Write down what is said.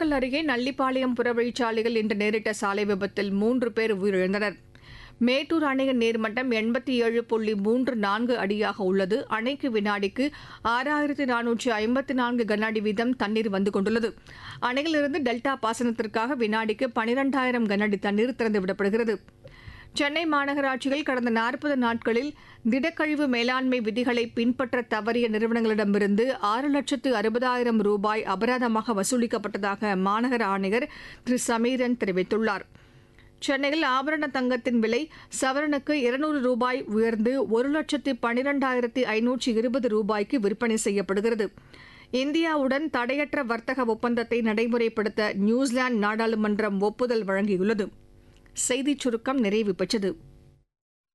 நாமக்கல் அருகே நல்லிப்பாளையம் புறவழிச்சாலையில் இன்று நேரிட்ட சாலை விபத்தில் மூன்று பேர் உயிரிழந்தனர் மேட்டூர் அணையின் நீர்மட்டம் எண்பத்தி ஏழு புள்ளி மூன்று நான்கு அடியாக உள்ளது அணைக்கு வினாடிக்கு ஆறாயிரத்து நானூற்று ஐம்பத்தி நான்கு கன அடி வீதம் தண்ணீர் வந்து கொண்டுள்ளது அணையிலிருந்து டெல்டா பாசனத்திற்காக வினாடிக்கு பனிரெண்டாயிரம் கன அடி தண்ணீர் திறந்துவிடப்படுகிறது சென்னை மாநகராட்சியில் கடந்த நாற்பது நாட்களில் திடக்கழிவு மேலாண்மை விதிகளை பின்பற்ற தவறிய நிறுவனங்களிடமிருந்து ஆறு லட்சத்து அறுபதாயிரம் ரூபாய் அபராதமாக வசூலிக்கப்பட்டதாக மாநகர ஆணையர் திரு சமீரன் தெரிவித்துள்ளார் சென்னையில் ஆபரண தங்கத்தின் விலை சவரனுக்கு இருநூறு ரூபாய் உயர்ந்து ஒரு லட்சத்து பனிரெண்டாயிரத்து ஐநூற்று இருபது ரூபாய்க்கு விற்பனை செய்யப்படுகிறது இந்தியாவுடன் தடையற்ற வர்த்தக ஒப்பந்தத்தை நடைமுறைப்படுத்த நியூசிலாந்து நாடாளுமன்றம் ஒப்புதல் வழங்கியுள்ளது செய்திச் சுருக்கம் நிறைவு பெற்றது